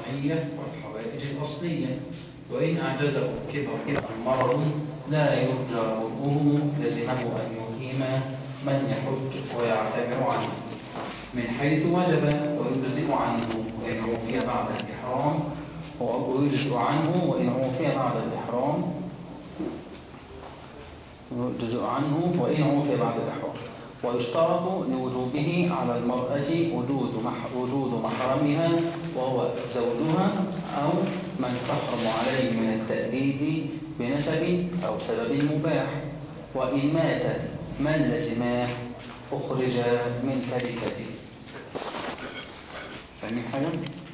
الشرعية والحوائج الأصلية وإن أعجزه الكبر مرض لا يرجى برؤه لزمه أن يقيم من يحج ويعتبر عنه من حيث وجب ويجزئ عنه وإن عوفي بعد الإحرام ويجزئ عنه وإن عوفي بعد الإحرام يجزئ عنه وإن عوفي بعد الإحرام ويشترط لوجوبه على المرأة وجود وجود محرمها وهو زوجها أو من تحرم عليه من التأديب بنسب أو سبب مباح وإن مات من لزماه أخرج من تركته فاهمين حاجة؟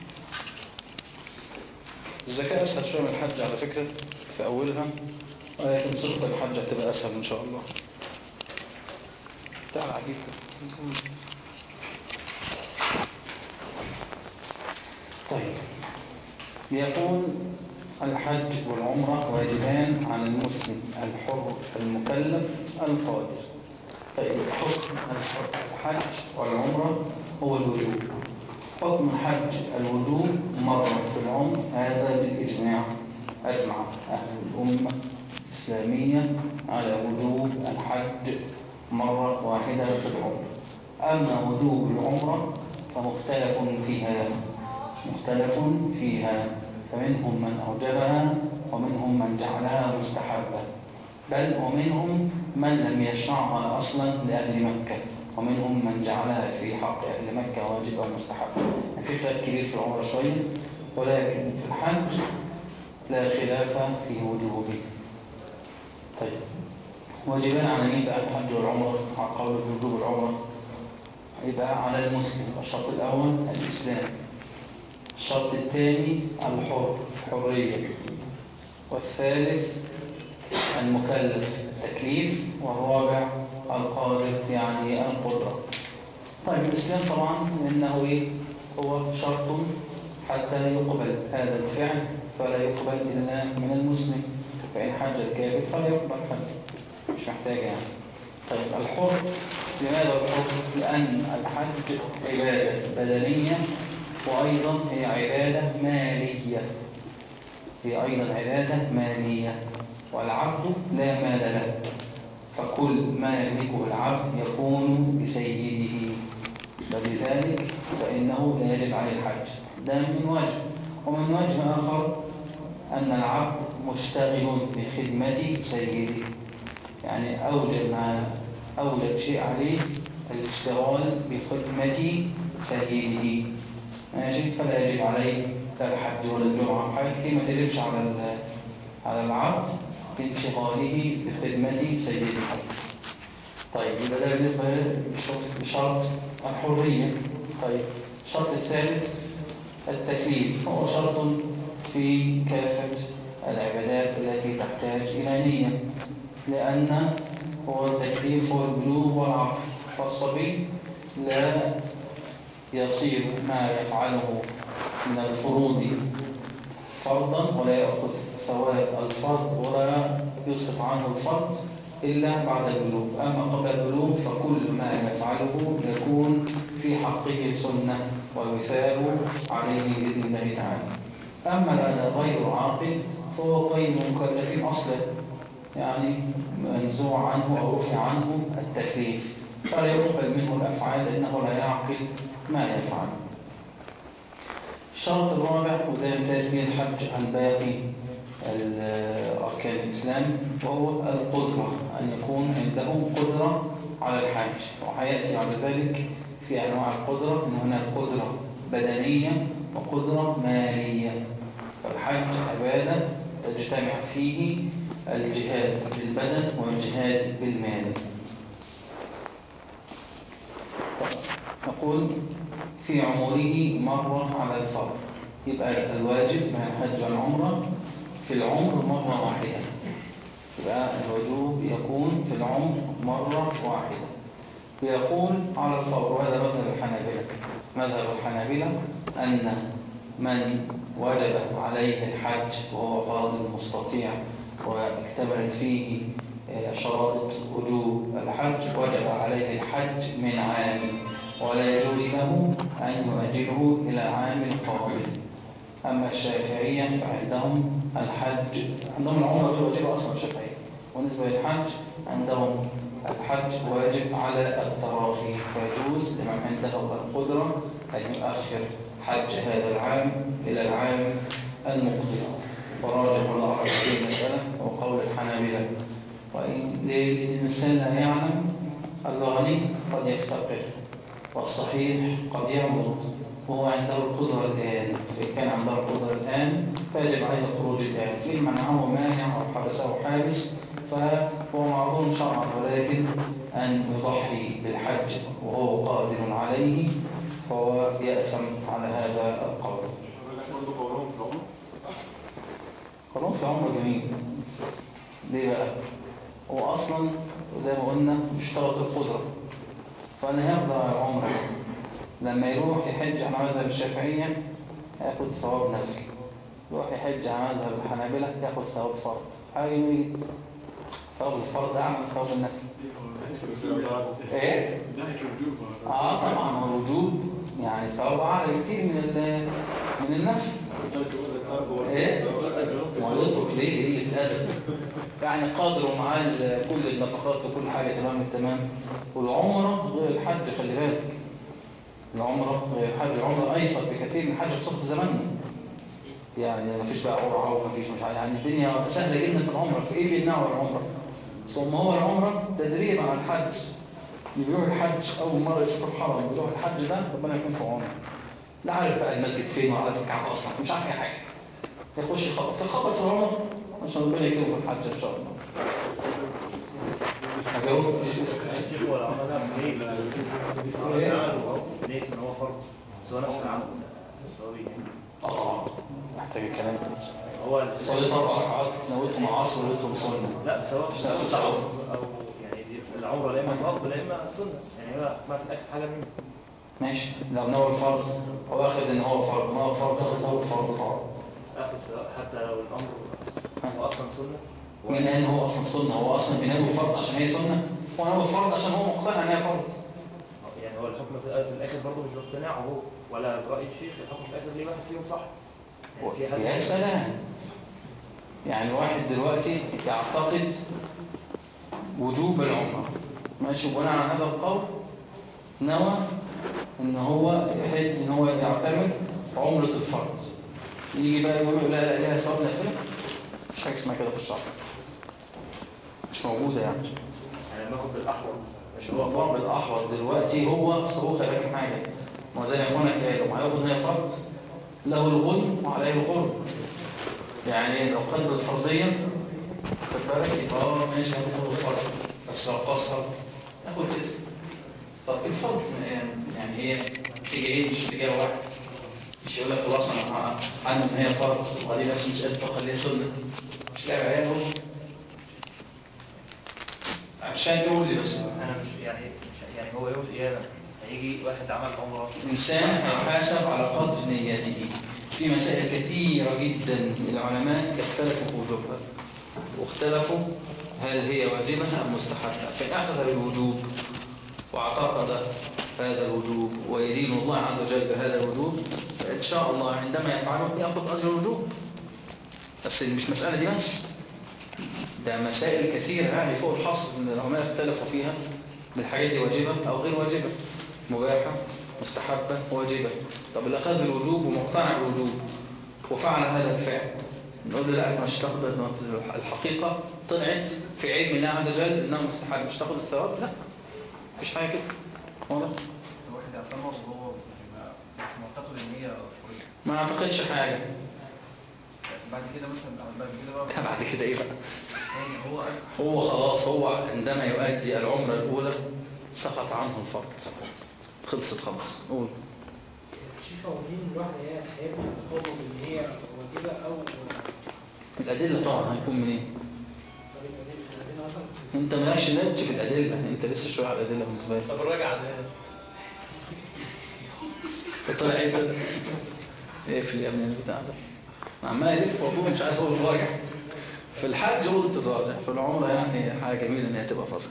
الزكاة أسهل شوية من الحج على فكرة في أولها ولكن صفة الحج هتبقى أسهل إن شاء الله تعال عجيب طيب يقول الحج والعمرة واجبان على المسلم الحر المكلف القادر طيب حكم الحج والعمرة هو الوجوب حكم الحج الوجوب مرة في العمر هذا بالإجماع أجمع أهل الأمة الإسلامية على وجوب الحج مرة واحدة في العمر أما وجوب العمرة فمختلف فيها مختلف فيها فمنهم من أوجبها ومنهم من جعلها مستحبة بل ومنهم من لم يشرعها أصلا لأهل مكة ومنهم من جعلها في حق أهل مكة واجبة ومستحبة في خلاف كبير في العمر شوية ولكن في الحج لا خلاف في وجوبه طيب واجبان على مين بقى الحج والعمرة على قول وجوب العمرة يبقى على المسلم الشرط الأول الإسلام الشرط الثاني الحر حرية والثالث المكلف التكليف والرابع القادر يعني القدرة طيب الإسلام طبعا لأنه إيه هو شرط حتى يقبل هذا الفعل فلا يقبل إلا من المسلم فإن حاج الكافر فلا يقبل حج مش محتاج يعني طيب الحر لماذا الحر؟ لأن الحج عبادة بدنية وأيضا هي عبادة مالية هي أيضا عبادة مالية والعبد لا مال له فكل ما يملكه العبد يكون بسيده فلذلك فإنه لا يجب عليه الحج ده من وجه ومن وجه آخر أن العبد مشتغل بخدمة سيده يعني أوجد ما أوجد شيء عليه الاشتغال بخدمة سيده ماشي فلا يجب عليه لا الحج ولا الجمعة حاجة كتير ما تجبش على على العبد بانشغاله بخدمة سيده طيب يبقى ده بالنسبة لشرط الحرية طيب الشرط الثالث التكليف هو شرط في كافة العبادات التي تحتاج إلى نية لأن هو التكليف هو البلوغ والعقل فالصبي لا يصير ما يفعله من الفروض فرضا ولا يأخذ ثواب الفرض ولا يصرف عنه الفرض إلا بعد البلوغ أما قبل البلوغ فكل ما يفعله يكون في حقه سنة ويثاب عليه بإذن الله تعالى أما الآن غير عاقل فهو غير مكلف أصلا يعني منزوع عنه أو رفع عنه التكليف فلا يقبل منه الأفعال لأنه لا يعقل ما يفعل الشرط الرابع وده يمتاز به الحج عن باقي أركان الإسلام وهو القدرة أن يكون عنده قدرة على الحج وحياتي بعد ذلك في أنواع القدرة أن هناك قدرة بدنية وقدرة مالية فالحج عبادة تجتمع فيه الجهاد بالبدن والجهاد بالمال نقول في عمره مرة على الفرض يبقى الواجب من الحج والعمرة في العمر مرة واحدة يبقى الوجوب يكون في العمر مرة واحدة ويقول على الفور وهذا مذهب الحنابلة مذهب الحنابلة أن من وجب عليه الحج وهو قادر مستطيع واكتملت فيه شرائط وجوب الحج وجب عليه الحج من عام ولا يجوز له أن يؤجله إلى عام قابل أما الشافعية فعندهم الحج عندهم العمرة غير واجبة أصلا الشافعية وبالنسبة للحج عندهم الحج واجب على التراخي فيجوز لمن عنده القدرة أن يؤخر حج هذا العام إلى العام المقبل وراجع الله في المسألة وقول الحنابلة وإن الإنسان لا يعلم الغني قد يفتقر والصحيح قد يمرض وهو عنده القدرة الآن فإن كان عنده القدرة الآن فيجب عليه الخروج الآن إن منعه مانع أو حبسه حابس فهو معظوم شرعا ولكن أن يضحي بالحج وهو قادر عليه فهو يأثم على هذا القول قولهم في عمر جميل ليه بقى؟ هو أصلا زي ما قلنا يشترط القدرة فأنا يرضى على العمر لما يروح يحج على مذهب الشافعية ياخد ثواب نفل يروح يحج على مذهب الحنابلة ياخد ثواب فرض حاجة جميلة ثواب الفرض أعمل ثواب النفل ايه؟ اه طبعا هو الوجوب يعني ثواب اعلى بكتير من ال- من النفل ايه؟ ويترك ليه قلة أدب يعني قادر ومعاه ال- كل النفقات وكل حاجة تمام التمام والعمرة غير الحج خلي بالك العمرة غير الحج العمرة أيسر بكثير من الحج بصفة زماننا يعني ما فيش بقى قرعة وما فيش مش عارف يعني الدنيا سهلة جدا في العمرة في ايه بيمنعوا العمرة ثم هو العمرة تدريب على الحج اللي بيروح الحج أول مرة يشوف الحرم بيروح الحج ده ربنا يكون في عمره لا عارف بقى المسجد فين ولا عارف الكعبة أصلا مش عارف أي حاجة يخش يخبط فخبط في العمر عشان ربنا يكرمه في الحج إن شاء الله هجاوب الشيخ هو العمل ده ليه؟ ليه ان هو فرض سواء نفس العمل سواء بيه. اه طبعا محتاج الكلام هو صليت أربع ركعات نويتهم عصر ونويتهم سنة لا سواء مش نفس سواء الصعب. او يعني دي العمره لا اما فرض لا اما سنه يعني هو ما في الاخر حاجه منه ماشي لو نوى الفرض هو واخد ان هو فرض نوى الفرض ياخد ثواب فرض طبعا اخر سواء حتى لو الامر هو اصلا سنه مين قال ان هو اصلا سنه هو اصلا بينوي فرض عشان هي سنه هو نوى فرض عشان هو مقتنع ان هي فرض يعني هو الحكم في في الاخر برضه مش باقتناعه هو ولا براي الشيخ الحكم في الاخر ليه واحد فيهم صح يعني في حد يا سلام يعني واحد دلوقتي يعتقد وجوب العمره ماشي بناء على هذا القول نوى ان هو يحج ان هو يعتمر عمره الفرض يجي بقى يقول له لا لا ليها ثواب نافله مش حاجه اسمها كده في الشرع مش موجوده يعني يعني ناخد بالاحوط مش هو الضرب الأحوط دلوقتي هو صاروخ لكن حاجة ما زي ما يكون قالوا ما هياخد نية فرض له الغنم وعليه الغرم يعني لو خد بالفرضية خد بالك يبقى اه ماشي هاخد الفرض بس لو قصر ياخد كده طب الفرض يعني هي تيجي ايه مش اتجاه واحد مش يقول لك خلاص انا عنه ان هي فرض وبعدين نفسي مش قادر اخليها سنه مش لاعب عيال هو عشان يقول لي بس انا مش يعني مش يعني هو يوم القيامه هيجي واحد عمل عمره إنسان هيحاسب على قدر نيته في مسائل كثيرة جدا العلماء اختلفوا في وجوبها واختلفوا هل هي واجبة أم مستحبة فإن أخذ بالوجوب واعتقد هذا الوجوب ويدين الله عز وجل بهذا الوجوب فإن شاء الله عندما يفعله يأخذ أجر الوجوب بس مش مسألة دي بس ده مسائل كثيرة يعني فوق الحصر من العلماء اختلفوا فيها بالحاجات دي واجبة أو غير واجبة مباحة مستحبة واجبة طب اللي أخذ بالوجوب ومقتنع بالوجوب وفعل هذا الفعل نقول له لا مش تاخد الحقيقة طلعت في علم الله عز وجل إنها مستحب مش تاخد الثواب لا مفيش حاجة كده واضح الواحد يعتمر وهو بيبقى مش معتقد ان هي فريضة. ما اعتقدش حاجة بعد كده مثلا بعد كده بقى بعد كده ايه بقى يعني هو قال هو خلاص هو عندما يؤدي العمرة الأولى سقط عنه الفرض خلصت خلاص قول شايفة ودين الواحد هي هيبقى تقوم ان هي واجبة او الأدلة طبعا هيكون منين طريقة دي الذين مثلا انت مالكش نتج في الأدلة انت لسه شوية على الأدلة بالنسبة لك طب الراجع ده طلع ايه كده اقفل يا ابني البتاع ده عمال يلف وابوه مش عايز اقول الراجع في الحج قلت الراجع في العمرة يعني حاجة جميلة ان هي تبقى فرض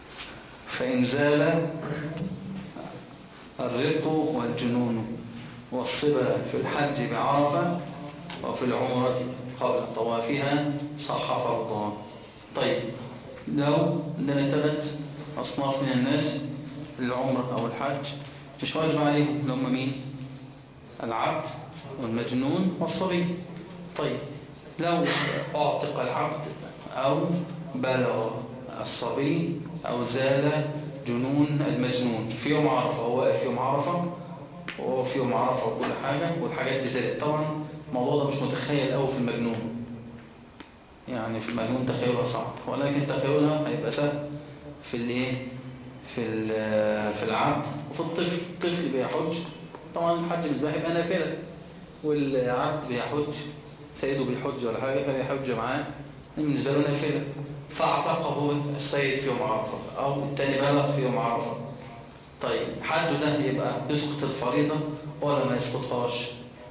فإن زال الرق والجنون والصبا في الحج بعرفة وفي العمرة قبل طوافها صح فرضان طيب لو عندنا ثلاث أصناف من الناس العمرة أو الحج مش واجب عليهم اللي هم مين العبد والمجنون والصبي طيب لو أعتق العبد أو بلغ الصبي أو زال جنون المجنون في يوم عرفة هو واقف يوم عرفة وهو في يوم عرفة وكل حاجة والحاجات دي زالت طبعا الموضوع ده مش متخيل أوي في المجنون يعني في المجنون تخيلها صعب ولكن تخيلها هيبقى سهل في الايه في ال- في العبد وفي الطفل الطفل بيحج طبعا الحج بالنسبه له هيبقى نافله والعبد بيحج سيده بيحج ولا حاجه فيحج معاه بالنسبه له نافله فاعتقه السيد في يوم عرفه او التاني بلغ في يوم عرفه طيب حده ده يبقى يسقط الفريضه ولا ما يسقطهاش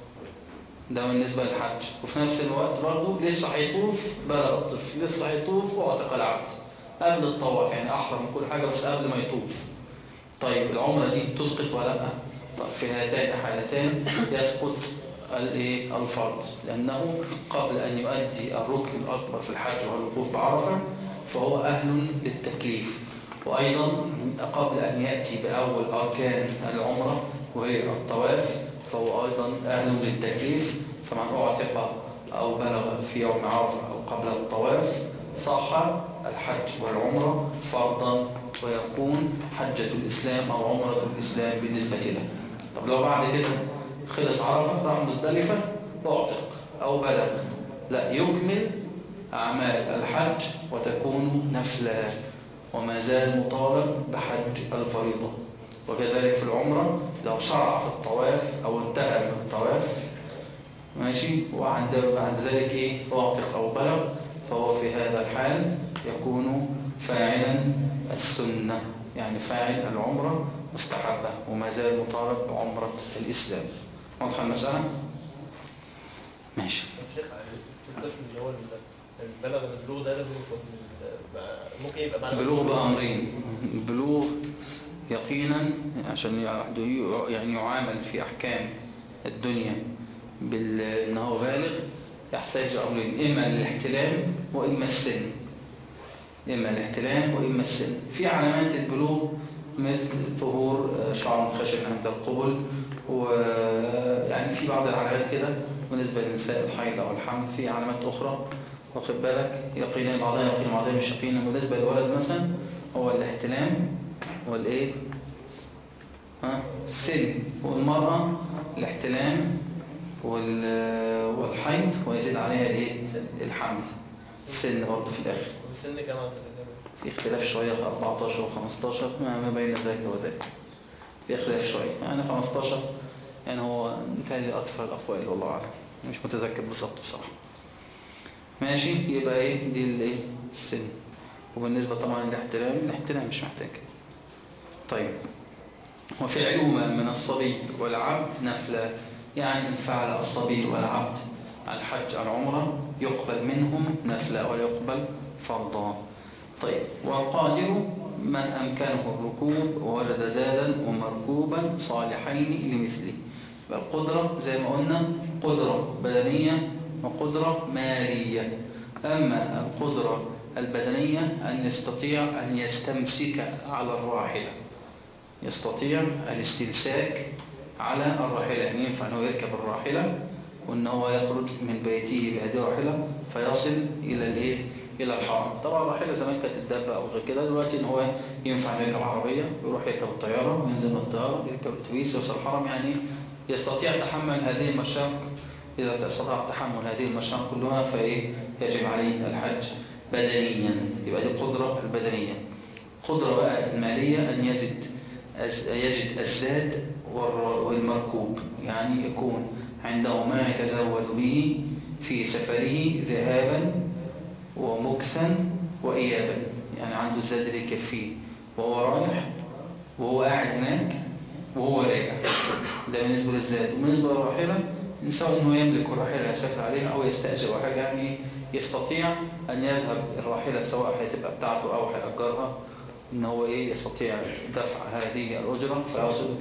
ده بالنسبة للحج وفي نفس الوقت برضه لسه هيطوف بلغ الطفل لسه هيطوف واعتق العبد قبل الطواف يعني أحرم من كل حاجة بس قبل ما يطوف طيب العمرة دي تسقط ولا لا طيب في هاتين الحالتين يسقط الايه الفرض لأنه قبل أن يؤدي الركن الأكبر في الحج وهو الوقوف بعرفة فهو أهل للتكليف وأيضا قبل أن يأتي بأول أركان العمرة وهي الطواف فهو أيضا أهل للتكليف فمن أعتق أو بلغ في يوم عرفة أو قبل الطواف صح الحج والعمرة فرضا ويكون حجة الإسلام أو عمرة الإسلام بالنسبة له طب لو بعد كده خلص عرفة راح مزدلفة أعتق أو بلغ لا يكمل أعمال الحج وتكون نفلا وما زال مطالب بحج الفريضة وكذلك في العمرة لو شرع في الطواف أو انتهى من الطواف ماشي وعند بعد ذلك إيه واقف أو بلغ فهو في هذا الحال يكون فاعلا السنة يعني فاعل العمرة مستحبة وما زال مطالب بعمرة الإسلام واضح المسألة؟ ماشي الشيخ الطفل اللي هو البلغ البلوغ ده لازم يكون بقى- ممكن يبقى بعد بلوغ بأمرين البلوغ يقينا عشان يع- يعني يعامل في أحكام الدنيا بأنه بالغ يحتاج أمرين إما الاحتلام وإما السن إما الاحتلام وإما السن في علامات البلوغ مثل ظهور شعر خشن عند القبل ويعني في بعض العلامات كده بالنسبة للنساء الحيض أو الحمل في علامات أخرى واخد بالك يقينا بعضها يقين بعضها مش يقينا بالنسبة للولد مثلا هو الاحتلام والايه ها السن والمرأة الاحتلام وال- والحيض ويزيد عليها الايه الحمل السن برضه في الاخر السن كمان في اختلاف شوية في 14 و15 ما ما بين ذلك وذاك في اختلاف شوية يعني 15 يعني هو متهيألي أكثر الأقوال والله أعلم مش متذكر بالظبط بصراحة ماشي يبقى ايه دي الايه السن وبالنسبة طبعا للاحتلام الاحتلام مش محتاج طيب وفعلهما من الصبي والعبد نفلا يعني إن فعل الصبي والعبد الحج العمرة يقبل منهم نفلا ولا يقبل فرضا طيب والقادر من أمكنه الركوب ووجد زادا ومركوبا صالحين لمثله القدرة زي ما قلنا قدرة بدنية وقدرة مالية أما القدرة البدنية أن يستطيع أن يستمسك على الراحلة يستطيع الاستمساك على الراحلة يعني ينفع أنه يركب الراحلة وأن هو يخرج من بيته بهذه الراحلة فيصل إلى الإيه؟ إلى الحرم طبعا الراحلة زمان كانت الدابة أو غير كده دلوقتي إن هو ينفع يركب عربية ويروح يركب الطيارة وينزل من الطيارة يركب الأتوبيس يوصل الحرم يعني يستطيع تحمل هذه المشاق إذا استطاع تحمل هذه المشاق كلها فإيه يجب عليه الحج بدنيا يبقى دي القدرة البدنية قدرة بقى المالية أن يزد يجد الزاد والر- والمركوب يعني يكون عنده ما يتزود به في سفره ذهابا ومكثا وإيابا يعني عنده الزاد اللي يكفيه وهو رايح وهو قاعد هناك وهو راجع ده بالنسبة للزاد وبالنسبة للراحلة إن سواء إنه يملك الراحلة يسافر عليها أو يستأجر حاجة يعني يستطيع أن يذهب الراحلة سواء هتبقى بتاعته أو هيأجرها إن هو إيه يستطيع دفع هذه الأجرة فيصل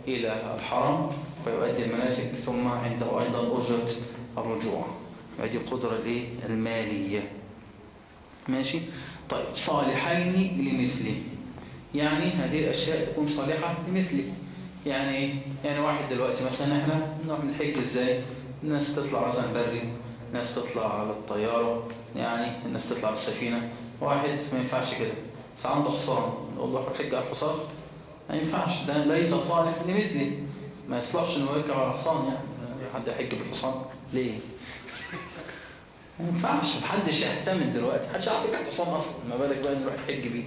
إلى الحرم فيؤدي المناسك ثم عنده أيضا أجرة الرجوع هذه القدرة الإيه؟ المالية ماشي طيب صالحين لمثله يعني هذه الأشياء تكون صالحة لمثله يعني إيه؟ يعني واحد دلوقتي مثلا احنا نروح نحج ازاي الناس تطلع مثلا بري ناس تطلع على الطيارة يعني الناس تطلع بالسفينة واحد ما ينفعش كده بس عنده حصان نقول له حج على الحصان ما ينفعش ده ليس صالح لمثله ما يصلحش انه يركب على الحصان يعني حد يحج بالحصان ليه ما ينفعش محدش يعتمد دلوقتي محدش يعرف يركب حصان اصلا ما بالك بقى نروح يحج بيه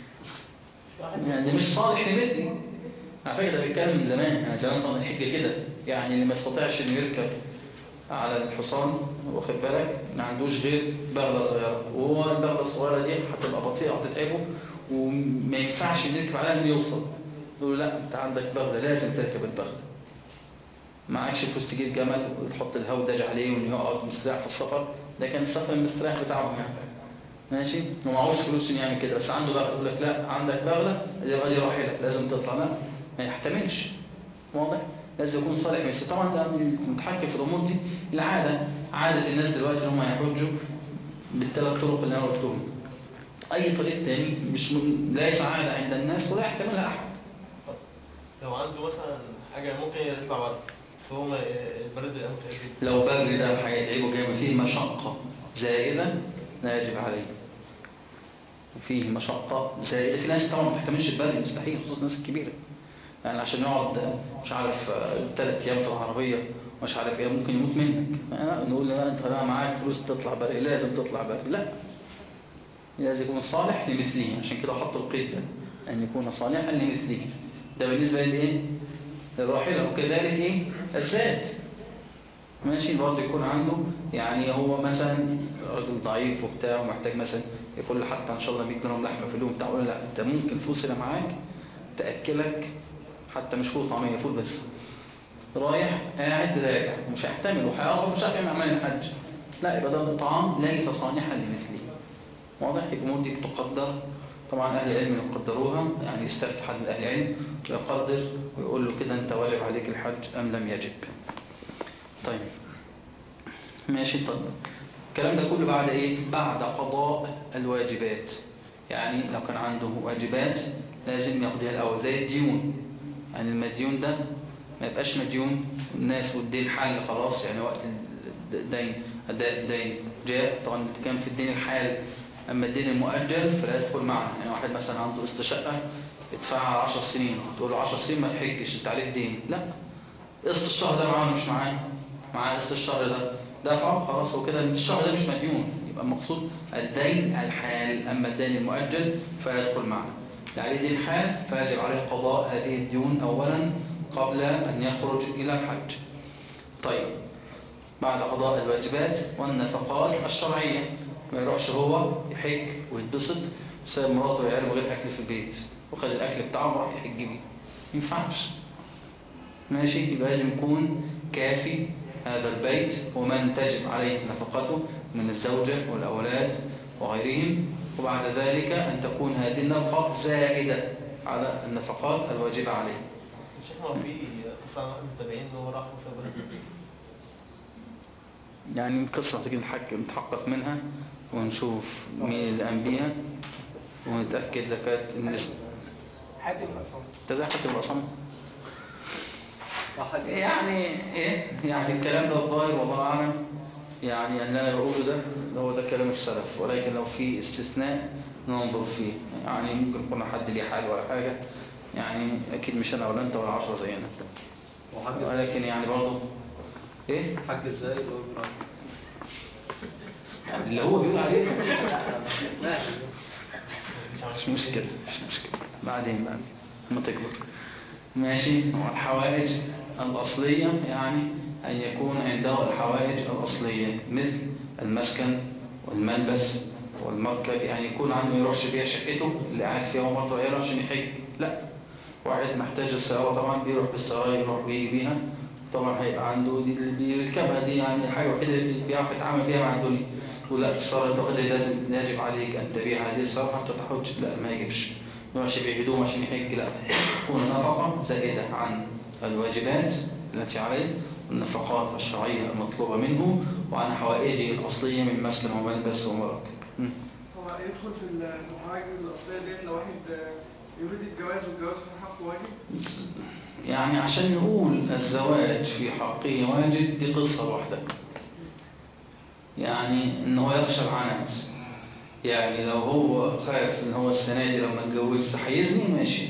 يعني مش صالح لمثلي على فكره ده بيتكلم من زمان يعني زمان كان الحج كده يعني اللي ما يستطيعش انه يركب على الحصان واخد بالك ما عندوش غير بغله صغيره وهو البغله الصغيره دي هتبقى بطيئه هتتعبه وما ينفعش ان يركب عليها انه يوصل يقول لا انت عندك بغله لازم تركب البغله معكش فلوس تجيب جمل وتحط الهودج عليه وانه يقعد مستريح في السفر ده كان السفر المستريح بتاعهم يعني ماشي ومعهوش فلوس انه يعمل كده بس عنده بغله يقول لك لا عندك بغله يبقى دي راحله لازم تطلع لا ما يحتملش واضح لازم يكون صالح بس طبعا ده متحكم في الامور دي العاده عاده الناس دلوقتي ان هم يحجوا بالثلاث طرق اللي انا قلتهم اي طريق تاني مش م... ليس عاده عند الناس ولا يحتملها احد لو عنده مثلا حاجة ممكن يطلع بره فهو ما- البرد ده ممكن يفيد لو برد ده هيتعبه جامد فيه مشقه زائده لا يجب عليه وفيه مشقه زائده في ناس طبعا ما بتحتملش البرد مستحيل خصوصا الناس الكبيره يعني عشان يقعد مش عارف ثلاث ايام في العربيه مش عارف ايه ممكن يموت منك آه، نقول لا انت بقى معاك فلوس تطلع بري لازم تطلع بري لا لازم يكون صالح لمثله عشان كده حطوا القيد ده ان يكون صالحا لمثله ده بالنسبه للايه للراحله وكذلك ايه الذات ماشي برضه يكون عنده يعني هو مثلا راجل ضعيف وبتاع ومحتاج مثلا يقول له حتى ان شاء الله 100 جرام لحمه في اليوم بتاع يقول له لا انت ممكن الفلوس اللي معاك تاكلك حتى مش فول طعميه فول بس رايح قاعد راجع مش هيحتمل وهيقف مش عارف يعمل اعمال الحج لا يبقى ده الطعام ليس صالحا لمثله واضح الامور دي بتقدر طبعا اهل العلم يقدروها يعني يستفتح حد من اهل العلم ويقدر ويقول له كده انت واجب عليك الحج ام لم يجب طيب ماشي طيب الكلام ده كله بعد ايه بعد قضاء الواجبات يعني لو كان عنده واجبات لازم يقضيها الاول زي الديون يعني المديون ده ما يبقاش مديون الناس والدين حل خلاص يعني وقت الدين اداء الدين جاء طبعا كان في الدين الحال اما الدين المؤجل فلا يدخل معنا يعني واحد مثلا عنده قسط شقه يدفعها 10 سنين تقول له 10 سنين ما تحجش انت عليك دين لا قسط الشهر ده معاه مش معاه معاه قسط الشهر ده دفعه خلاص هو كده الشهر ده مش مديون يبقى المقصود الدين الحال اما الدين المؤجل فلا يدخل معنا اللي عليه دين حال فيجب عليه قضاء هذه الديون اولا قبل ان يخرج الى الحج طيب بعد قضاء الواجبات والنفقات الشرعيه ما يروحش هو يحج ويتبسط وسايب مراته وعياله غير اكل في البيت وخد الاكل بتاعه وراح يحج بيه ما ينفعش ماشي يبقى لازم يكون كافي هذا البيت ومن تجب عليه نفقته من الزوجة والأولاد وغيرهم وبعد ذلك أن تكون هذه النفقة زائدة على النفقات الواجبة عليه شيخنا هو في قصة عن واحد من المتابعين ان هو راح وساب البلد يعني قصة تيجي نحك- نتحقق منها ونشوف مين اللي قام بيها ونتأكد لك النسبة حاتم الأصم تزاي حتى الأصم يعني ايه يعني الكلام ده الظاهر والله اعلم يعني اللي انا بقوله ده ده هو ده كلام السلف ولكن لو في استثناء ننظر فيه يعني ممكن يكون حد ليه حال ولا حاجه يعني اكيد مش انا ولا انت ولا عشرة زينا ولكن يعني برضه ايه حج ازاي اللي هو بيروح يعني اللي هو بيقول عليه مش مشكلة مش مشكلة بعدين بعدين ما تكبر ماشي والحوائج الأصلية يعني أن يكون عنده الحوائج الأصلية مثل المسكن والملبس والمركب يعني يكون عنده يروحش بيها شقته اللي قاعد فيها ومرته وعياله عشان يحج لا واحد محتاج السيارة طبعا بيروح بالسيارة يروح بيجي بيها طبعا هيبقى عنده دي اللي بيركبها دي يعني حاجة وحيدة اللي بيعرف يتعامل بيها مع الدنيا يقول لا السيارة تاخدها لازم يجب عليك أن تبيع هذه السيارة حتى تحج لا ما يجبش ما يروحش يبيع هدوم عشان يحج لا تكون نفقة زائدة عن الواجبات التي عليه النفقات الشرعية المطلوبة منه وعن حوائجه الأصلية من مسكن وملبس ومرك م. هو يدخل في الحواجز الأصلية ديت لو واحد آه، يريد الجواز والجواز في حقه واجب يعني عشان نقول الزواج في حقه واجب دي قصة لوحدها يعني ان هو يخشى العناس يعني لو هو خايف ان هو السنة دي لما اتجوزش هيزني ماشي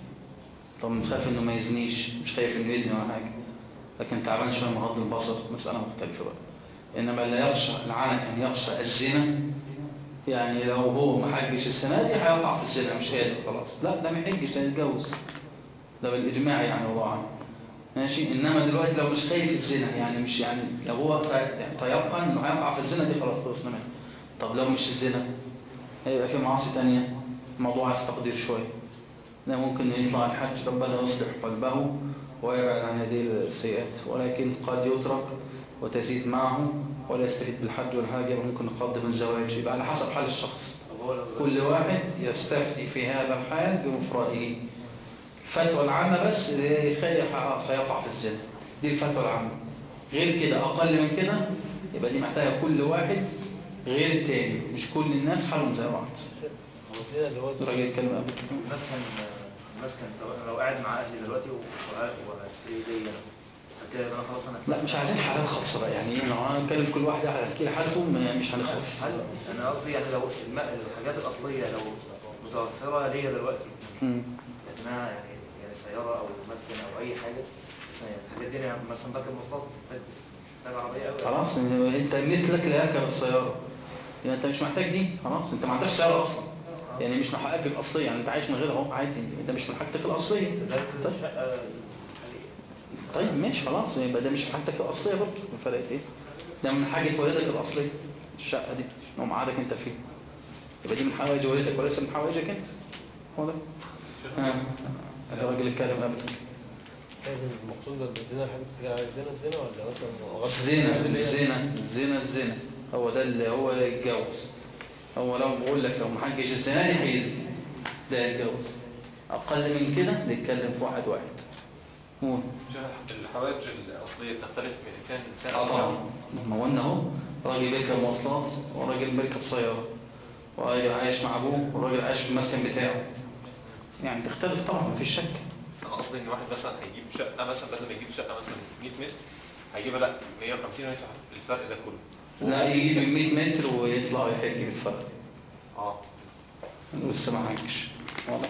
طب خايف انه ما يزنيش مش خايف انه يزني ولا حاجة لكن تعبان شوية مغض البصر مسألة مختلفة بقى انما لا يخشى العنت ان يخشى الزنا يعني لو هو ما حجش السنة دي هيقع في الزنا مش قادر خلاص لا ده ما يحجش ده يتجوز ده بالإجماع يعني وضعا ماشي إنما دلوقتي لو مش خايف الزنا يعني مش يعني لو هو ت- تيقن إنه هيقع في الزنا دي خلاص خلصنا منه طب لو مش الزنا هيبقى في معاصي تانية الموضوع عايز تقدير شوية ده ممكن يطلع الحج ربنا يصلح قلبه ويبعد عن هذه السيئات ولكن قد يترك وتزيد معه ولا يستفيد بالحج والحاجة وممكن نقدم الزواج يبقى على حسب حال الشخص طب هو لو كل واحد يستفتي في هذا الحال بمفرده الفتوى العامة بس خير سيقع في الزنا دي الفتوى العامة غير كده أقل من كده يبقى دي محتاجة كل واحد غير التاني مش كل الناس حالهم زي بعض هو كده جواز الراجل يتكلم قبل المسكن المسكن لو- لو قاعد مع اهلي دلوقتي وهتلاقي زي انا كده انا خلاص انا لا مش عايزين حالات خاصة بقى يعني ايه لو هنتكلم في كل واحد على كل حالته ما- مش هنخلص هل انا قصدي يعني لو الم- الحاجات الاصليه لو متوفره ليا دلوقتي مم. لكنها يعني يعني سياره او مسكن او اي حاجه بس يعني الحاجات دي يعني مثلا بركب مواصلات محتاج محتاج عربيه قوي خلاص انت مثلك لا يركب السيارة يعني انت مش محتاج دي خلاص انت ما عندكش سيارة اصلا يعني مش من حقك الاصلية يعني انت عايش من غيرها اهو عادي انت مش من حاجتك الاصلية ذلك طيب. الشقه طيب ماشي خلاص يبقى ده مش من حاجتك الأصلية برضه فرقت ايه ده من حاجة والدك الأصلية الشقة دي لو معادك انت فيها يبقى دي من حوائج والدك وليس من حوائجك انت هو ده ها الراجل اتكلم قبل المقصود بالزنا الحاجة بتتكلم على الزنا الزنا ولا مثلا غض الزنا اللي هي- الزنا الزنا الزنا هو ده اللي هو يتجوز هو لو بقول لك لو ما حجش الزنا دي هيزني ده يتجوز أقل من كده نتكلم في واحد واحد هو الحوائج الأصلية بتختلف من إنسان لإنسان اه طبعا ما قلنا اهو راجل بيركب مواصلات وراجل بيركب سيارة وراجل عايش مع ابوه وراجل عايش في المسكن بتاعه يعني تختلف طبعا مفيش شك أنا قصدي إن واحد مثلا هيجيب شقة مثلا بدل ما يجيب شقة مثلا 100 متر هيجيبها لا 150 ويدفع الفرق ده كله لا يجيب ال 100 متر ويطلع يحج بالفرق اه لسه ما حجش واضح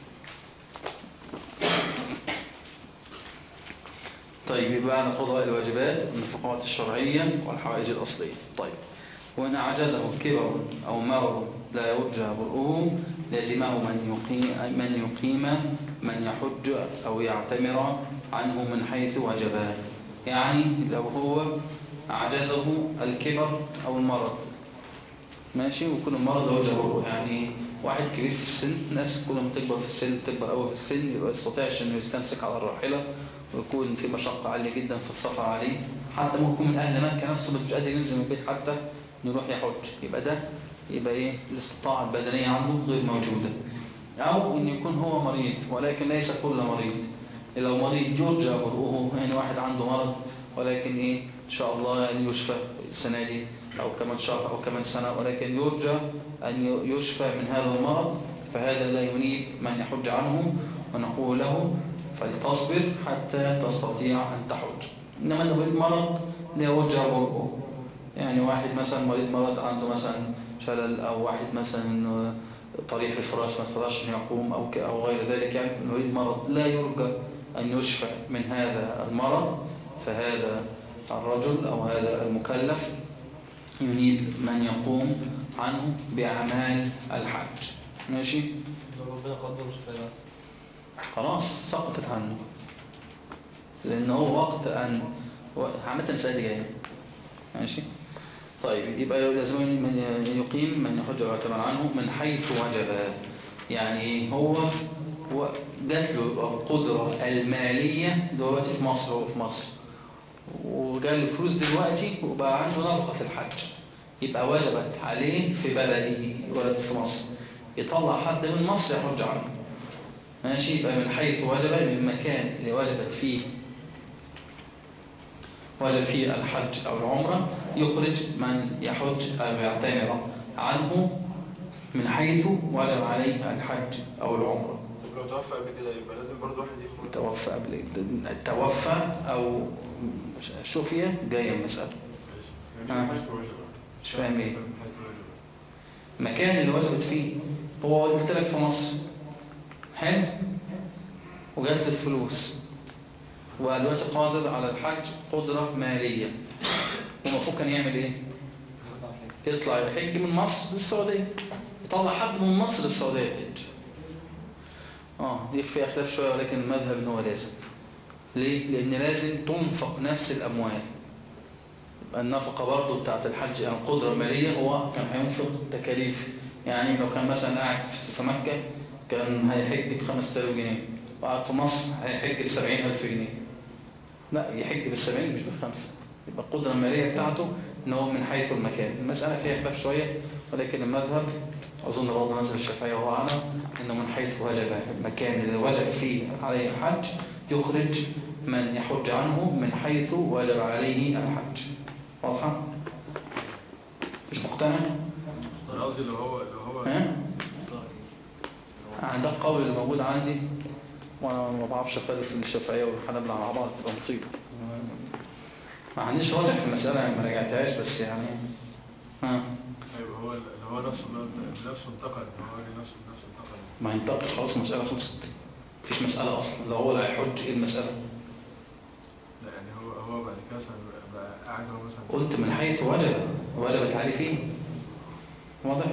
طيب يبقى على قضاء الواجبات النفقات الشرعية والحوائج الأصلية طيب وإن عجزه كبر أو مرض لا يرجى برؤه لازمه من يقيم, من يقيم من يحج أو يعتمر عنه من حيث وجبا يعني لو هو عجزه الكبر أو المرض ماشي وكل مرض يرجى برؤه يعني واحد كبير في السن ناس كل ما تكبر في السن تكبر قوي في السن يبقى يستطيعش انه يستمسك على الراحلة ويكون في مشقة عالية جدا في السفر عليه حتى ممكن من أهل مكة نفسه مش قادر ينزل من البيت حتى يروح يحج يبقى ده يبقى ايه الاستطاعة البدنية عنده غير موجودة أو إن يكون هو مريض ولكن ليس كل مريض لو مريض يرجى برؤه يعني واحد عنده مرض ولكن ايه إن شاء الله يعني يشفى السنة دي أو كمان شهر أو كمان سنة ولكن يرجى أن يشفى من هذا المرض فهذا لا ينيب من يحج عنه ونقول له فلتصبر حتى تستطيع أن تحج إنما لو مريض مرض لا يرجى برؤه يعني واحد مثلا مريض مرض عنده مثلا شلل أو واحد مثلا طريح الفراش ما استطاعش أن يقوم أو, ك- أو غير ذلك يعني مريض مرض لا يرجى أن يشفى من هذا المرض فهذا الرجل أو هذا المكلف يريد من يقوم عنه بأعمال الحج ماشي لو ربنا قدر مش فاهم خلاص سقطت عنه لأن هو وقت أن و- عامة الفائدة جاية ماشي طيب يبقى لازم من يقيم من يحج ويعتمر عنه من حيث وجب يعني هو هو جات له القدرة المالية دلوقتي في مصر وفي مصر وجات له فلوس دلوقتي وبقى عنده نفقة الحج يبقى وجبت عليه في بلده ولد في مصر يطلع حد من مصر يحج عنه ماشي يبقى من حيث وجب من المكان اللي وجبت فيه وجب فيه الحج أو العمرة يخرج من يحج أو يعتمر عنه من حيث وجب عليه الحج أو العمرة طب لو توفى قبل كده يبقى لازم برضه واحد يخرج توفى قبل التوفى أو شفية جاية المسألة آه. مش فاهم ايه المكان اللي وجبت فيه هو قلت لك في مصر حلو وجات له الفلوس ودلوقتي قادر على الحج قدرة مالية والمفروض كان يعمل ايه يطلع يحج من مصر للسعودية يطلع حد من مصر للسعودية يحج اه دي فيها خلاف شوية ولكن المذهب ان هو لازم ليه؟ لأن لازم تنفق نفس الأموال يبقى النفقة برضه بتاعت الحج يعني القدرة المالية هو كان هينفق تكاليف يعني لو كان مثلا قاعد في مكة كان هيحج ب 5000 جنيه وقاعد في مصر هيحج ب 70000 جنيه لا يحج بال 70 مش بالخمسة يبقى القدرة المالية بتاعته ان هو من حيث المكان المسألة فيها خلاف شوية ولكن المذهب أظن برضه مذهب الشافعية وهو أعلم أنه من حيث وجب المكان اللي وجب فيه عليه الحج يخرج من يحج عنه من حيث وجب عليه الحج واضحة؟ مش مقتنع؟ انا قصدي لو هو لو هو ها؟ عندك قول اللي موجود عندي وانا ما بعرفش افرق في الشافعيه والحنابلة على بعض تبقى مصيبه ما عنديش راجع في المساله يعني ما راجعتهاش بس يعني ها ايوه هو اللي هو نفسه نفسه انتقل هو اللي نفسه نفسه انتقل ما ينتقل خلاص المساله خلصت مفيش مساله اصلا لو هو اللي هيحج ايه المساله لا يعني هو هو بعد كده مثلا بقى قاعد هو مثلا قلت من حيث وجب وجبت عليه فيه واضح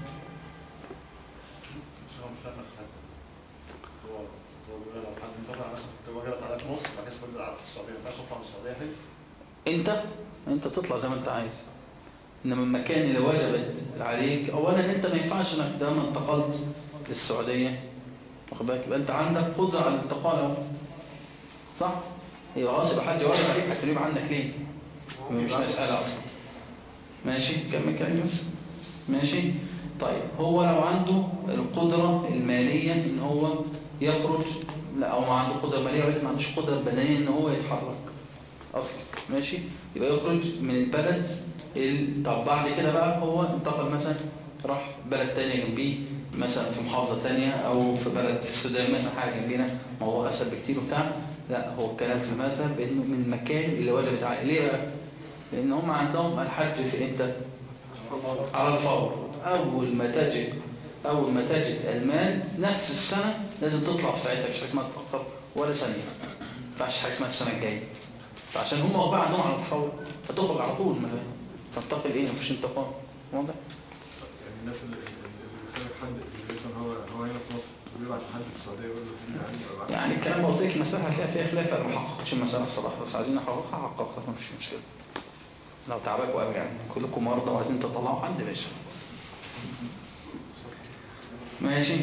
بس هو مش فاهم حاجه هو هو بيقول لو حد انتقل مثلا كنت وجبت على في مصر بعد كده استنزل على في السعوديه ما ينفعش اطلع من السعوديه حلو انت انت تطلع زي ما انت عايز انما المكان اللي وجبت عليك اولا انت ما ينفعش انك دام انتقلت للسعوديه واخد بالك يبقى انت عندك قدره على الانتقال اهو صح يبقى خلاص يبقى حد واجب عليك هتغيب عنك ليه مش مساله اصلا ماشي كمل كلامي بس ماشي طيب هو لو عنده القدره الماليه ان هو يخرج لا او ما عنده قدره ماليه ولكن ما عندوش قدره بدنيه ان هو يتحرك اصلا ماشي يبقى يخرج من البلد ال... طب بعد كده بقى هو انتقل مثلا راح بلد تانية جنبيه مثلا في محافظة تانية او في بلد في السودان مثلا حاجة جنبينا موضوع اسهل بكتير وبتاع لا هو الكلام في المذهب بانه من المكان اللي وجبت عليه ليه بقى؟ لان هم عندهم الحج في امتى؟ على الفور اول ما تجد اول ما تجد المال نفس السنة لازم تطلع في ساعتها مش حاجة اسمها تتأخر ولا ثانية ما ينفعش حاجة اسمها السنة الجاية فعشان هم واقع عندهم على الفور فتخرج على طول ما تنتقل ايه مفيش انتقال واضح يعني الناس اللي اللي بيخرج حد اللي مثلا هو هو هنا في مصر بيبعت حد في السعوديه يقول له في عندي أو بعد. يعني الكلام ده قلت لك المسألة هتلاقي فيها خلاف انا ما حققتش المسألة بصراحة بس عايزين نحققها حققها مفيش مشكلة لو تعبك قوي يعني كلكم مرضى وعايزين تطلعوا حد ماشي ماشي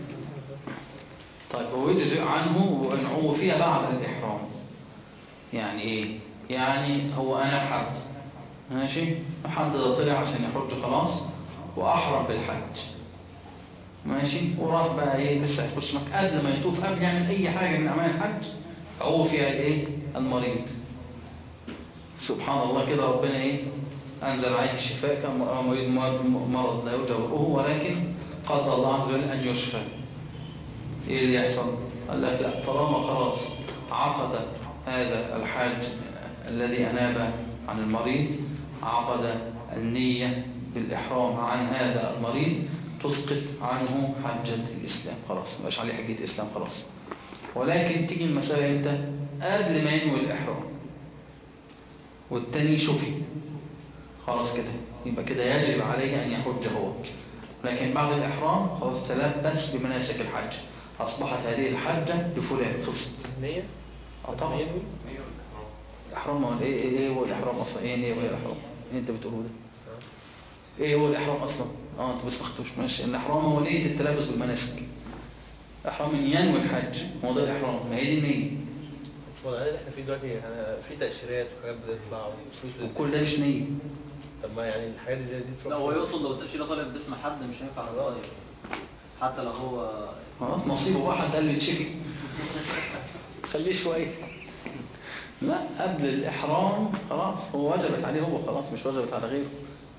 طيب هو يجزئ عنه وانعوه فيها بعد الإحرام يعني ايه يعني هو انا حد ماشي حد ده طلع عشان يحج خلاص واحرم بالحج ماشي وراح بقى ايه لسه هيخش مكة قبل ما يطوف قبل يعمل اي حاجة من اعمال الحج عوه فيها الايه المريض سبحان الله كده ربنا ايه انزل عليك الشفاء كان مريض مرض لا يرجى برؤه ولكن قضى الله عز وجل ان يشفى ايه اللي يحصل قال لك لا طالما خلاص عقد هذا الحاج الذي أناب عن المريض عقد النية بالإحرام عن هذا المريض تسقط عنه حجة الإسلام خلاص مبقاش عليه حجة الإسلام خلاص ولكن تيجي المسألة امتى قبل ما ينوي الإحرام والتاني شفي خلاص كده يبقى كده يجب عليه أن يحج هو لكن بعد الإحرام خلاص تلبس بمناسك الحج أصبحت هذه الحجة لفلان خلصت نية اه طبعا ينوي الإحرام هو ايه ايه إيه هو الإحرام أصلا ايه ايه هو الإحرام ايه انت بتقوله ده ايه هو الإحرام أصلا اه انت بس مختوش ماشي الإحرام هو نية التلبس بالمناسك إحرام من ينوي الحج هو ده الإحرام ما هي دي النية هو العيال اللي احنا فيه دلوقتي يعني في تأشيرات وحاجات بتطلع وفلوس بتدفع. وكل ده مش نية طب ما يعني الحاجات دي دي تروح لا هو يقصد لو التأشيرة طلعت باسم حد مش هينفع نغير حتى لو هو خلاص نصيبه واحد قال لي تشيكي خليه شوية لا قبل الإحرام خلاص هو وجبت عليه هو خلاص مش وجبت على غيره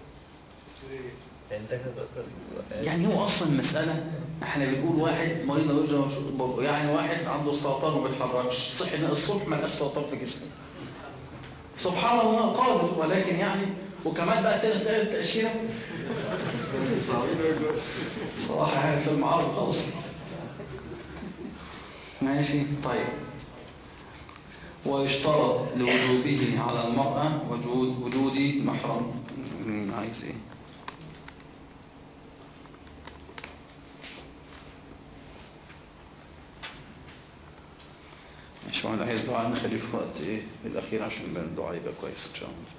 يعني هو أصلا المسألة احنا بنقول واحد مريض وجهه يعني واحد عنده سرطان وما بيتحركش صحي إن الصبح ما لقاش سرطان في جسمه سبحان الله قادر ولكن يعني وكمان بقى تاني تلاقي التأشيرة صراحة يعني في المعارض خالص ماشي طيب ويشترط لوجوبه على المرأة وجود وجود محرم مم، عايز ايه مش واحد عايز دعاء نخليه في وقت ايه الاخير عشان يبقى الدعاء يبقى كويس ان شاء الله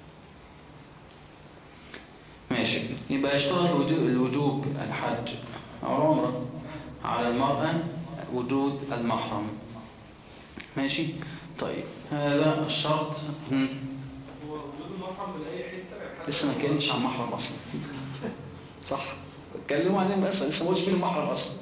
ماشي يبقى يشترط وجوب الوجوب الحج او العمرة على المرأة وجود المحرم ماشي طيب هذا الشرط هم. هو وجود المحرم من اي حته لسه ما اتكلمتش عن محرم اصلا صح اتكلموا عليه بس لسه ما قلتش مين المحرم اصلا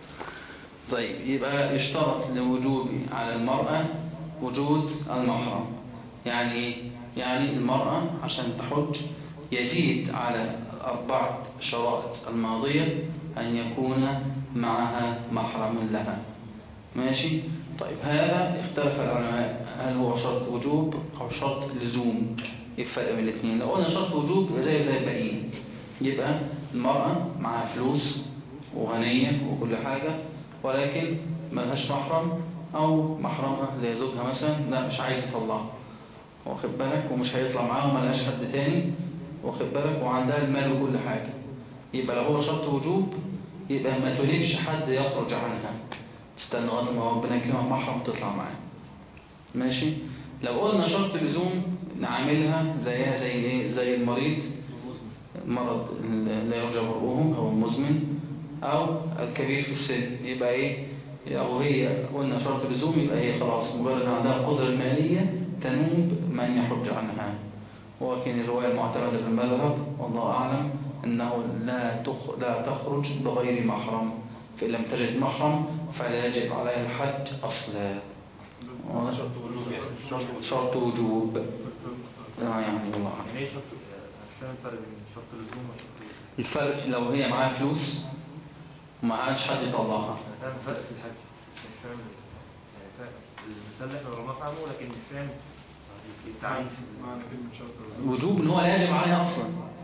طيب يبقى يشترط لوجوب على المرأة وجود المحرم يعني إيه؟ يعني المرأة عشان تحج يزيد على الأربع شرائط الماضية أن يكون معها محرم لها ماشي طيب هذا اختلف العلماء هل هو شرط وجوب أو شرط لزوم ايه الفرق بين الاثنين لو قلنا شرط وجوب يبقى زي زي الباقيين يبقى المرأة معاها فلوس وغنية وكل حاجة ولكن ملهاش محرم أو محرمها زي زوجها مثلا لا مش عايز يطلعها واخد بالك ومش هيطلع معاها وملهاش حد تاني واخد بالك وعندها المال وكل حاجة يبقى لو هو شرط وجوب يبقى ما تليبش حد يخرج عنها تستنى لغايه ما ربنا يكرمها محرم تطلع معاه ماشي لو قلنا شرط لزوم نعملها زيها زي ايه زي المريض مرض لا يرجى برؤه او المزمن او الكبير في السن يبقى ايه او هي قلنا شرط لزوم يبقى هي خلاص مجرد ما عندها القدره الماليه تنوب من يحج عنها ولكن الروايه المعتمده في المذهب والله اعلم انه لا تخ... لا تخرج بغير محرم فان لم تجد محرم فلا يجب عليها الحج اصلا شرط وجوب يعني شرط شرط وجوب آه يعني والله أعلم. يعني ايه شرط مش فاهم الفرق بين شرط اللزوم وشرط الوجوب. الفرق لو هي معاها فلوس ومعهاش حد يطلعها انا فاهم الفرق في الحج بس مش فاهم يعني فاهم المثال اللي احنا ضربناه فاهمه لكن مش فاهم التعريف معنى كلمة شرط الوجوب. وجوب ان هو لا يجب عليها اصلا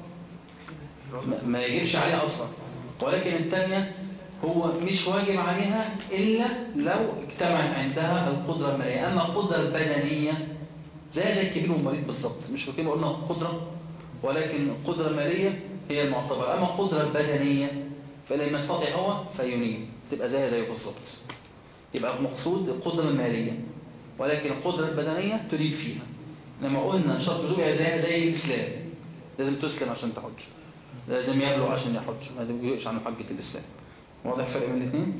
شرط ما- ما يجبش عليها اصلا ولكن الثانيه هو مش واجب عليها الا لو اجتمعت عندها القدره الماليه اما القدره البدنيه زي زي الكبير والمريض بالظبط مش فاكرين قلنا قدره ولكن القدره الماليه هي المعتبره اما القدره البدنيه فلم يستطع هو فينيب تبقى زي زي بالظبط يبقى المقصود القدره الماليه ولكن القدره البدنيه تريد فيها لما قلنا شرط وجوب هي زي زي الاسلام لازم تسلم عشان تحج لازم يبلغ عشان يحج ما يجيش عن حجة الإسلام واضح الفرق بين الاثنين؟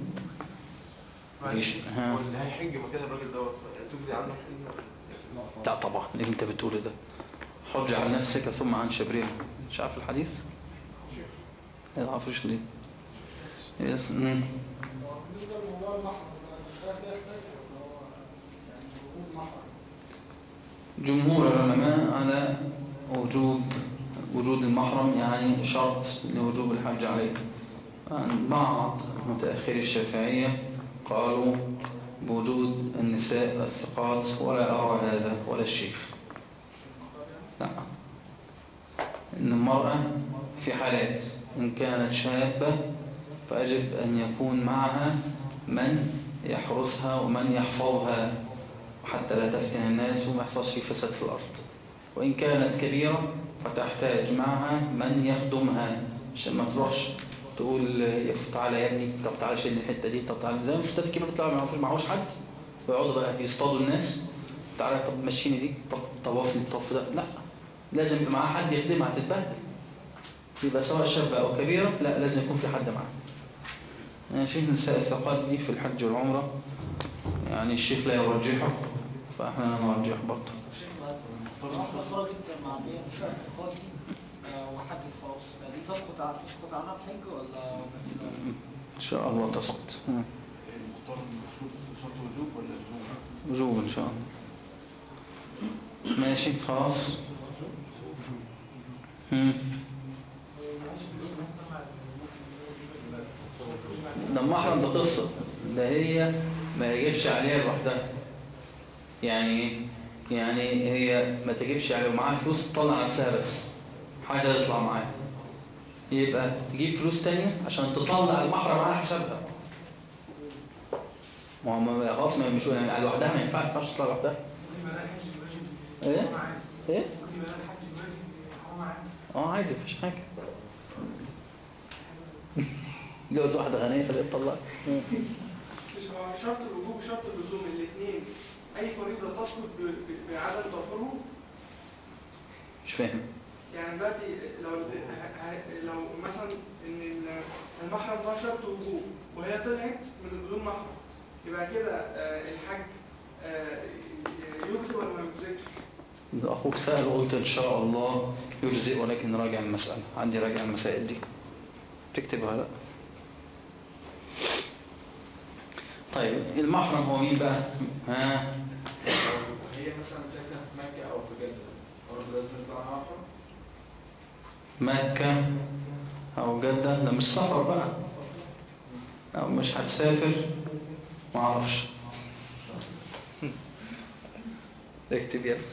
ماشي. ها. واللي هيحج مكان الراجل دوت تجزي عنه حج لا طبعا اللي انت بتقوله ده حج عن نفسك ثم عن شبرها مش عارف الحديث؟ ما تعرفوش ليه؟ يس مم. بالنسبه لموضوع المحرم المساله فيها اختلاف اللي هو يعني وجود محرم جمهور العلماء على وجوب وجود المحرم يعني شرط لوجوب الحج عليه بعض متأخري الشافعية قالوا بوجود النساء الثقات ولا أرى هذا ولا الشيخ لا إن المرأة في حالات إن كانت شابة فيجب أن يكون معها من يحرسها ومن يحفظها حتى لا تفتن الناس وما يحصلش فساد في الأرض وإن كانت كبيرة فتحتاج معها من يخدمها عشان ما تروحش تقول يا ف- تعالى يا ابني طب تعالى شيل الحتة دي طب تعالى زي ما الستات الكبيرة بتطلع ما يعرفوش- معهوش حد ويقعدوا بقى يصطادوا الناس تعالى طب مشيني دي طب طوافني الطواف ده لا لازم يبقى معاها حد يخدمها هتتبهدل يبقى سواء شابة أو كبيرة لا لازم يكون في حد معاها ماشي نساء الثقات دي في الحج والعمرة يعني الشيخ لا يرجحه فاحنا نرجح برضه واحدة خرجت مع بيع نساء الثقافي وحج الفرس دي تسقط ع- تسقط عنها الحج ولا إن شاء الله تسقط مم. المختار المشروط شرط وجوب ولا لزوم؟ وجوب إن شاء الله ماشي خلاص مم. ده المحرم ده قصة ده هي ما يجيبش عليها لوحدها يعني ايه؟ يعني هي ما تجيبش عليها ومعاها فلوس تطلع نفسها بس حاجة تطلع معاها يبقى تجيب فلوس تانية عشان تطلع المحرم على حسابها ما هو ما- خلاص ما مش يعني لوحدها ما ينفعش ما ينفعش تطلع لوحدها ممكن يبقى لها الحج دلوقتي ايه حرام عادي. ايه ممكن يبقى لها الحج دلوقتي حرام عادي. اه عادي مفيش حاجة جوز واحدة غنية فبقت طلعت مش هو شرط الوجوب وشرط اللزوم الاثنين اي فريضه تسقط ب- ب- بعدم توفره مش فاهم يعني دلوقتي لو ه- ه- لو مثلا ان ال- المحرم ده شرط وجوب وهي طلعت من بدون محرم يبقى كده آه، الحج آه، يجزي ولا ما يجزيش؟ ده أخوك سأل وقلت إن شاء الله يجزئ ولكن راجع المسألة عندي راجع المسائل دي تكتبها لا طيب المحرم هو مين بقى ها هي مثلا ساكنة في مكة أو في جدة برضه لازم يطلع محرم مكة أو جدة ده مش سفر بقى أو مش هتسافر معرفش اكتب يلا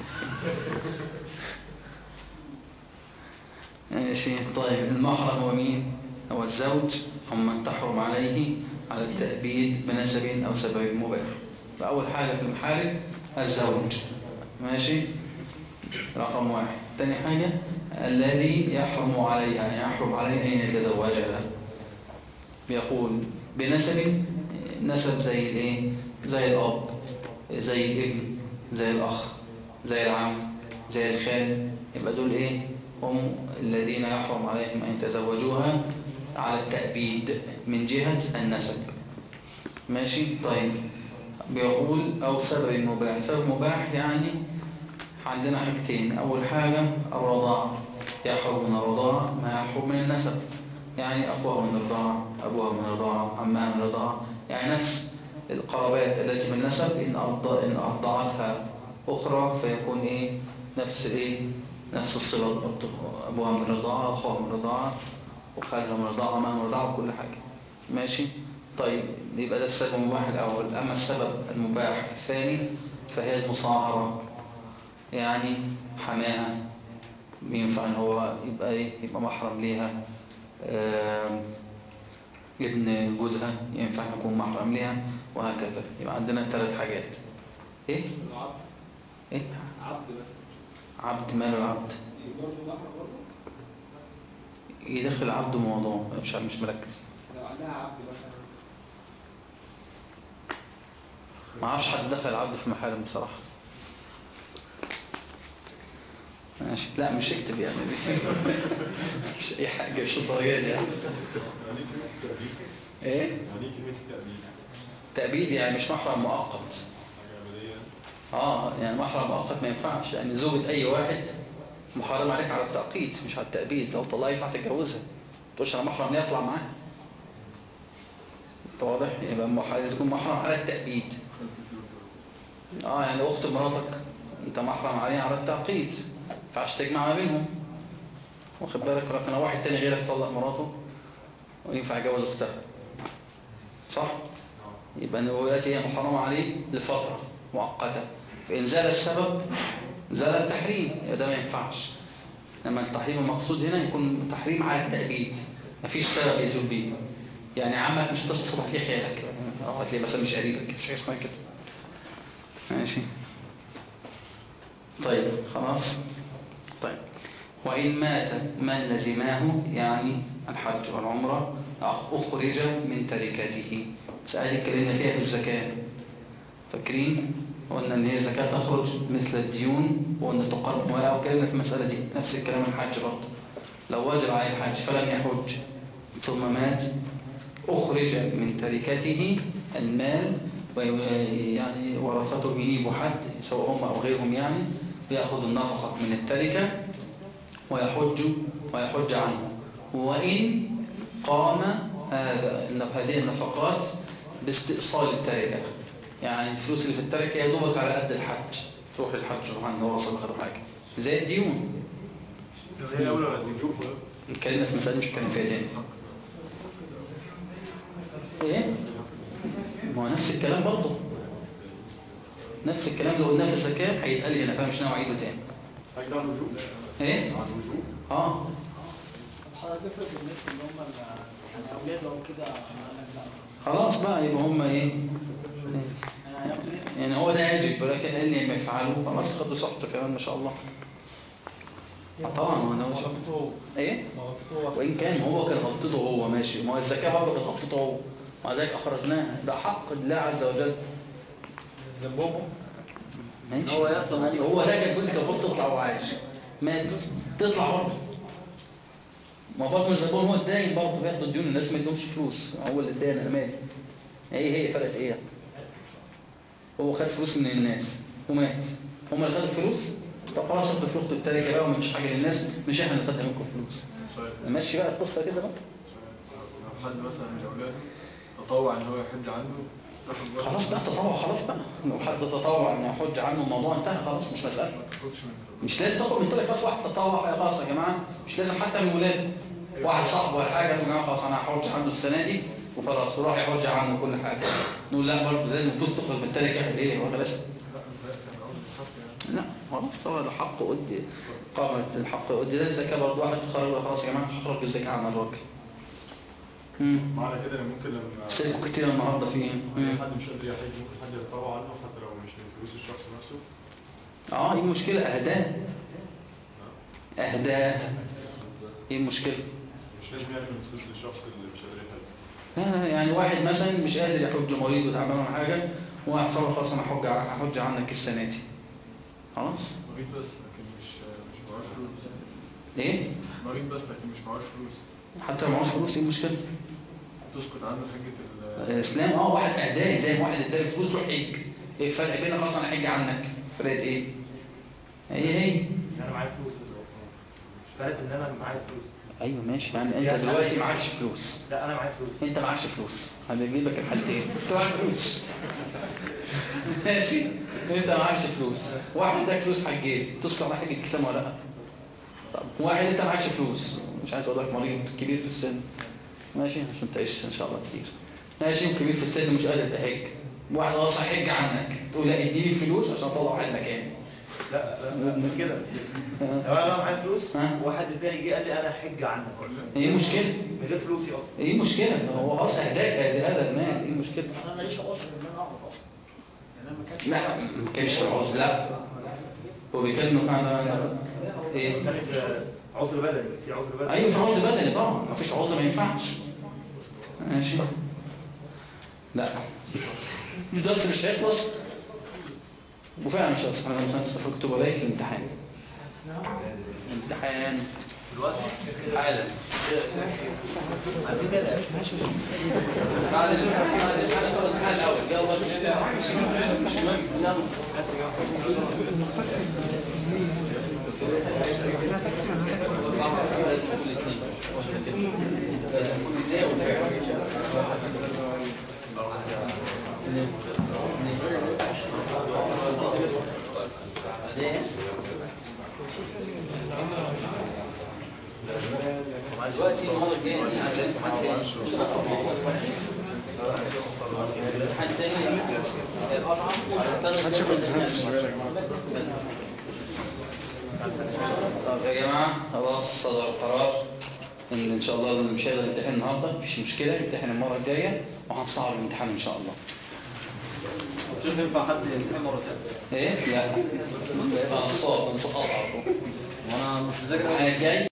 ماشي طيب المحرم هو مين هو الزوج أو من تحرم عليه على التأبيد بنسب أو سبب مباح فأول حاجة في المحارم الزوج ماشي رقم واحد تاني حاجة الذي يحرم عليها يحرم عليها أن يتزوجها بيقول بنسب نسب زي الايه زي الأب زي الابن زي الأخ زي العم زي الخال يبقى دول ايه هم الذين يحرم عليهم أن يتزوجوها على التأبيد من جهة النسب ماشي طيب بيقول أو سبب مباح سبب مباح يعني عندنا حاجتين أول حاجة الرضاعة يحرم من الرضاعة ما يحرم من النسب يعني أخوها من الرضاعة أبوها من الرضاعة عمها من الرضاعة يعني نفس القرابات التي من النسب إن أرض- إن أرضعتها أخرى فيكون إيه نفس إيه نفس الصلة برضه. أبوها من الرضاعة أخوها من الرضاعة وخالها من الرضاعة عمها من الرضاعة وكل حاجة ماشي طيب يبقى ده السبب المباح الأول أما السبب المباح الثاني فهي المصاهرة يعني حماها ينفع ان هو يبقى ايه يبقى محرم ليها آم، ابن جوزها ينفع يكون محرم ليها وهكذا يبقى عندنا ثلاث حاجات ايه العبد ايه عبد بس عبد مال العبد برضه محرم برضه يدخل عبد موضوع مش مش مركز لو عندها عبد مثلا ما اعرفش حد دخل عبد في محارم بصراحة ماشي لا مش اكتب يعني مش اي حاجة مش الدرجات يعني يعني كلمة التأبيد ايه يعني كلمة التأبيد تأبيد يعني مش محرم مؤقت حاجة عملية اه يعني محرم مؤقت ما ينفعش يعني زوجة اي واحد محرم عليك على التأقيت مش على التأبيد لو طلعها ينفع تتجوزها ما تقولش انا محرم ليه اطلع معاها أنت واضح يبقى محرم تكون محرم على التأبيد اه يعني اخت مراتك انت محرم عليها على التأقيت ما ينفعش تجمع ما بينهم واخد بالك لكن لو واحد تاني غيرك طلق مراته وينفع يجوز اختها صح يبقى ان دلوقتي هي محرمه عليه لفتره مؤقته فان زال السبب زال التحريم يبقى ده ما ينفعش لما التحريم المقصود هنا يكون تحريم على التأبيد مفيش سبب يزول بيه يعني عمك مش تصل هتلاقيه خيالك او هتلاقيه مثلا مش قريبك مش حاجه اسمها كده ماشي طيب خلاص طيب وإن مات من لزماه يعني الحج والعمرة أخرج من تركته سأل اتكلمنا فيها في الزكاة فاكرين قلنا ان هي زكاة تخرج مثل الديون وان تقدم ولا وكلمنا في المسألة دي نفس الكلام الحج برضه لو وجب عليه الحج فلم يحج ثم مات أخرج من تركته المال ويعني ورثته يجيب حد سواء هم أو غيرهم يعني يأخذ النفقة من التركة ويحج ويحج عنه وإن قام هذا إن هذه النفقات باستئصال التركة يعني الفلوس اللي في التركة يا دوبك على قد الحج تروح للحج طبعا هو وصل خير حاجة زي الديون هي أولى ولا الوجوب اتكلمنا في مسألة مش هتكلم فيها تاني ايه ما هو نفس الكلام برضه نفس الكلام لو قلناه في الزكاة هيتقال هنا فانا مش ناوي اعيده تاني حاجة على الوجوب ايه على الوجوب اه حضرتك افرض الناس اللي هم ال- يعني اولاد او كده قال لك لا خلاص بقى يبقى هم ايه يعني هياخد ايه؟ يعني هو ده يجب ولكن قال لي ما يفعلوا خلاص خدوا صحته كمان ما شاء الله آه طبعا هو انا مش ايه وان كان هو كان غلطته هو ماشي ما هو الزكاه برضه كانت غلطته هو مع ذلك اخرجناها ده حق الله عز وجل ذنبهم ماشي هو يطلع يعني هو ده كان جزء كان المفروض تطلع وعايش مات تطلع برضه ما برضه مش ذنبهم هو الداين برضه بياخدوا الديون الناس ما يدهمش فلوس هو اللي ادانا انا مالي هي هي فرقت ايه هو خد فلوس من الناس ومات هم اللي خدوا الفلوس طب خلاص انتوا فلوسكم التركه بقى ومفيش حاجه للناس مش احنا اللي خدنا منكم فلوس طيب ماشي بقى القصه كده بقى لو حد مثلا من اولاده تطوع ان هو يحج عنه تاخد بالك خلاص بقى تطوع خلاص بقى لو حد تطوع ان يحج عنه الموضوع انتهى خلاص مش مساله ما تاخدش من مش لازم تاخد من طريق بس واحد تطوع خلاص يا جماعه مش لازم حتى من ولاده واحد صاحبه ولا حاجه يا جماعه خلاص انا هحج عنده السنه دي وخلاص وراح يحج عنه كل حاجه نقول لا برضه لازم فلوس تخرج من التركه ليه ولا بس لا خلاص هو ده حق ودي قامت الحق ودي ده الزكاه برضه واحد خرج خلاص يا جماعه هخرج الزكاه عن الراجل امم معنى كده ان ممكن لما سيبكوا كتير النهارده فيه أي حد مش قادر يحج ممكن حد يتطوع عنه حتى لو مش من فلوس الشخص نفسه اه ايه المشكله اهداه اهداه ايه المشكله مش لازم يعني من فلوس الشخص اللي مش قادر يحج لا لا، يعني واحد مثلا مش قادر يحج مريض وتعبان ولا حاجه واحد صار خلاص انا هحج هحج عنك السنه دي خلاص مريض بس لكن مش مش معاش فلوس ايه مريض بس لكن مش معاش فلوس حتى لو معهوش فلوس ايه المشكله تسقط عنه حجة ال الاسلام اه واحد اهداه زي ما واحد اداني فلوس روح حج ايه الفرق بين خلاص انا هحج عنك فرق ايه هي هي انا معايا فلوس بالظبط مش فارق ان انا معايا فلوس ايوه ماشي يعني انت دلوقتي معكش فلوس لا انا معايا فلوس انت معكش فلوس هنجيب لك الحالتين انت معاك فلوس ماشي انت معكش فلوس واحد اداك فلوس حجين تسقط على حاجه الاسلام ولا لا طب واحد انت معكش فلوس مش عايز اقول لك مريض كبير في السن ماشي عشان تعيش ان شاء الله كتير ماشي كبير في السن مش قادر تحج واحد خلاص هيحج عنك تقول لا اديني فلوس عشان اطلع واحد مكاني لا لا مش كده لو انا معايا فلوس ها؟ واحد تاني جه قال لي انا حج عنك ايه المشكله من غير فلوسي اصلا ايه المشكله هو خلاص اهداك هذا المال ايه المشكله انا ماليش عذر ان انا اعرف اصلا يعني انا ما كانش لا ما كانش في عذر لا هو بيكلمك على ايه كانت عذر بدني في عذر بدني ايوه في عذر بدني طبعا ما فيش عذر ما ينفعش ماشي لا الدرس مش هيخلص وفعلا مش هيخلص انا مش هنصف اكتب عليك الامتحان امتحان حالا بعد الامتحان بعد الامتحان خلص الامتحان الاول يلا يلا دلوقتي المرة الجاية دي عشان الامتحان تاني الامتحان تاني الأصعب طب يا جماعة خلاص صدر القرار ان ان شاء الله اللي مش هيقدر يمتحن النهارده مفيش مشكلة يمتحن المرة الجاية وهنصعب الامتحان ان شاء الله شوف ينفع حد يمتحن مرة ثانية ايه لا يبقى نصاب نسقط على طول وانا مش مذاكر الامتحان الجاي